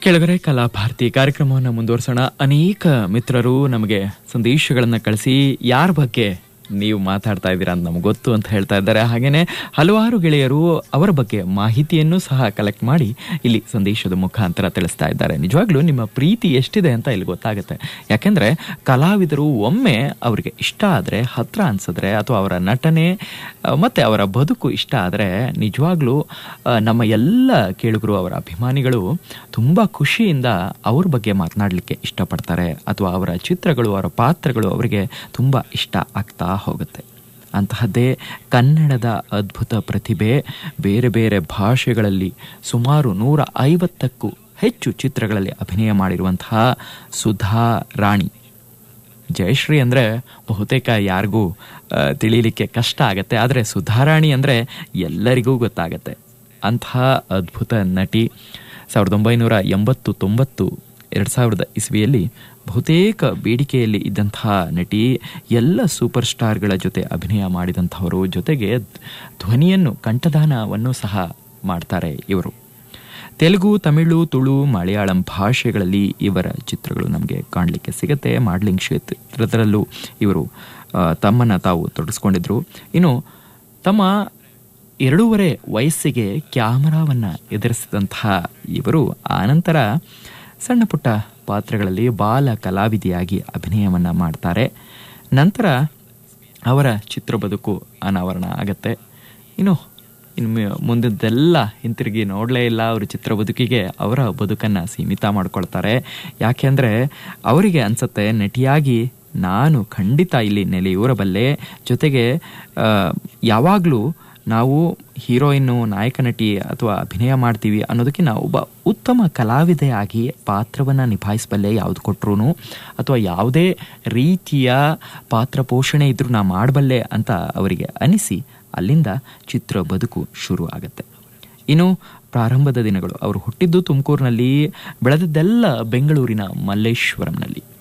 ಕೆಳಗರೆ ಕಲಾ ಭಾರತಿ ಕಾರ್ಯಕ್ರಮವನ್ನು ಮುಂದುವರಿಸೋಣ ಅನೇಕ ಮಿತ್ರರು ನಮಗೆ ಸಂದೇಶಗಳನ್ನು ಕಳಿಸಿ ಯಾರ ಬಗ್ಗೆ ನೀವು ಮಾತಾಡ್ತಾ ಇದ್ದೀರಾ ಅಂತ ನಮ್ಗೆ ಗೊತ್ತು ಅಂತ ಹೇಳ್ತಾ ಇದ್ದಾರೆ ಹಾಗೇನೆ ಹಲವಾರು ಗೆಳೆಯರು ಅವರ ಬಗ್ಗೆ ಮಾಹಿತಿಯನ್ನು ಸಹ ಕಲೆಕ್ಟ್ ಮಾಡಿ ಇಲ್ಲಿ ಸಂದೇಶದ ಮುಖಾಂತರ ತಿಳಿಸ್ತಾ ಇದ್ದಾರೆ ನಿಜವಾಗ್ಲೂ ನಿಮ್ಮ ಪ್ರೀತಿ ಎಷ್ಟಿದೆ ಅಂತ ಇಲ್ಲಿ ಗೊತ್ತಾಗುತ್ತೆ ಯಾಕೆಂದ್ರೆ ಕಲಾವಿದರು ಒಮ್ಮೆ ಅವರಿಗೆ ಇಷ್ಟ ಆದರೆ ಹತ್ರ ಅನ್ಸಿದ್ರೆ ಅಥವಾ ಅವರ ನಟನೆ ಆ, ಮತ್ತೆ ಅವರ ಬದುಕು ಇಷ್ಟ ಆದರೆ ನಿಜವಾಗ್ಲೂ ಆ, ನಮ್ಮ ಎಲ್ಲ ಕೇಳುಗರು ಅವರ ಅಭಿಮಾನಿಗಳು ತುಂಬ ಖುಷಿಯಿಂದ ಅವ್ರ ಬಗ್ಗೆ ಮಾತನಾಡಲಿಕ್ಕೆ ಇಷ್ಟಪಡ್ತಾರೆ ಅಥವಾ ಅವರ ಚಿತ್ರಗಳು ಅವರ ಪಾತ್ರಗಳು ಅವರಿಗೆ ತುಂಬ ಇಷ್ಟ ಆಗ್ತಾ ಹೋಗುತ್ತೆ ಅಂತಹದ್ದೇ ಕನ್ನಡದ ಅದ್ಭುತ ಪ್ರತಿಭೆ ಬೇರೆ ಬೇರೆ ಭಾಷೆಗಳಲ್ಲಿ ಸುಮಾರು ನೂರ ಐವತ್ತಕ್ಕೂ ಹೆಚ್ಚು ಚಿತ್ರಗಳಲ್ಲಿ ಅಭಿನಯ ಮಾಡಿರುವಂತಹ ಸುಧಾ ರಾಣಿ ಜಯಶ್ರೀ ಅಂದರೆ ಬಹುತೇಕ ಯಾರಿಗೂ ಆ, ತಿಳಿಲಿಕ್ಕೆ ಕಷ್ಟ ಆಗತ್ತೆ ಆದರೆ ಸುಧಾರಾಣಿ ಅಂದರೆ ಎಲ್ಲರಿಗೂ ಗೊತ್ತಾಗತ್ತೆ ಅಂತಹ ಅದ್ಭುತ ನಟಿ ಸಾವಿರದ ಒಂಬೈನೂರ ಎಂಬತ್ತು ತೊಂಬತ್ತು ಎರಡು ಸಾವಿರದ ಇಸ್ವಿಯಲ್ಲಿ ಬಹುತೇಕ ಬೇಡಿಕೆಯಲ್ಲಿ ಇದ್ದಂತಹ ನಟಿ ಎಲ್ಲ ಸೂಪರ್ ಸ್ಟಾರ್ಗಳ ಜೊತೆ ಅಭಿನಯ ಮಾಡಿದಂಥವರು ಜೊತೆಗೆ ಧ್ವನಿಯನ್ನು ಕಂಠದಾನವನ್ನು ಸಹ ಮಾಡ್ತಾರೆ ಇವರು ತೆಲುಗು ತಮಿಳು ತುಳು ಮಲಯಾಳಂ ಭಾಷೆಗಳಲ್ಲಿ ಇವರ ಚಿತ್ರಗಳು ನಮಗೆ ಕಾಣಲಿಕ್ಕೆ ಸಿಗುತ್ತೆ ಮಾಡ್ಲಿಂಗ್ ಕ್ಷೇತ್ರದಲ್ಲೂ ಇವರು ಆ, ತಮ್ಮನ್ನ ತಾವು ತೊಡಗಿಸ್ಕೊಂಡಿದ್ರು ಇನ್ನು ತಮ್ಮ ಎರಡೂವರೆ ವಯಸ್ಸಿಗೆ ಕ್ಯಾಮರಾವನ್ನ ಎದುರಿಸಿದಂತಹ ಇವರು ಆನಂತರ ಸಣ್ಣ ಪುಟ್ಟ ಪಾತ್ರಗಳಲ್ಲಿ ಬಾಲ ಕಲಾವಿದೆಯಾಗಿ ಅಭಿನಯವನ್ನ ಮಾಡ್ತಾರೆ ನಂತರ ಅವರ ಚಿತ್ರ ಬದುಕು ಅನಾವರಣ ಆಗತ್ತೆ ಇನ್ನು ಇನ್ನು ಮುಂದಿದ್ದೆಲ್ಲ ಹಿಂತಿರುಗಿ ನೋಡಲೇ ಇಲ್ಲ ಅವ್ರ ಚಿತ್ರ ಬದುಕಿಗೆ ಅವರ ಬದುಕನ್ನು ಸೀಮಿತ ಮಾಡ್ಕೊಳ್ತಾರೆ ಯಾಕೆಂದರೆ ಅವರಿಗೆ ಅನ್ಸತ್ತೆ ನಟಿಯಾಗಿ ನಾನು ಖಂಡಿತ ಇಲ್ಲಿ ನೆಲೆಯೂರಬಲ್ಲೆ ಜೊತೆಗೆ ಯಾವಾಗಲೂ ನಾವು ಹೀರೋಯಿನ್ನು ನಾಯಕ ನಟಿ ಅಥವಾ ಅಭಿನಯ ಮಾಡ್ತೀವಿ ಅನ್ನೋದಕ್ಕಿಂತ ಒಬ್ಬ ಉತ್ತಮ ಕಲಾವಿದೆಯಾಗಿ ಪಾತ್ರವನ್ನು ನಿಭಾಯಿಸಬಲ್ಲೆ ಯಾವುದು ಕೊಟ್ಟರು ಅಥವಾ ಯಾವುದೇ ರೀತಿಯ ಪಾತ್ರ ಪೋಷಣೆ ಇದ್ರೂ ನಾ ಮಾಡಬಲ್ಲೆ ಅಂತ ಅವರಿಗೆ ಅನಿಸಿ ಅಲ್ಲಿಂದ ಚಿತ್ರ ಬದುಕು ಶುರು ಆಗತ್ತೆ ಇನ್ನು ಪ್ರಾರಂಭದ ದಿನಗಳು ಅವರು ಹುಟ್ಟಿದ್ದು ತುಮಕೂರಿನಲ್ಲಿ ಬೆಳೆದದ್ದೆಲ್ಲ ಬೆಂಗಳೂರಿನ ಮಲ್ಲೇಶ್ವರಂನಲ್ಲಿ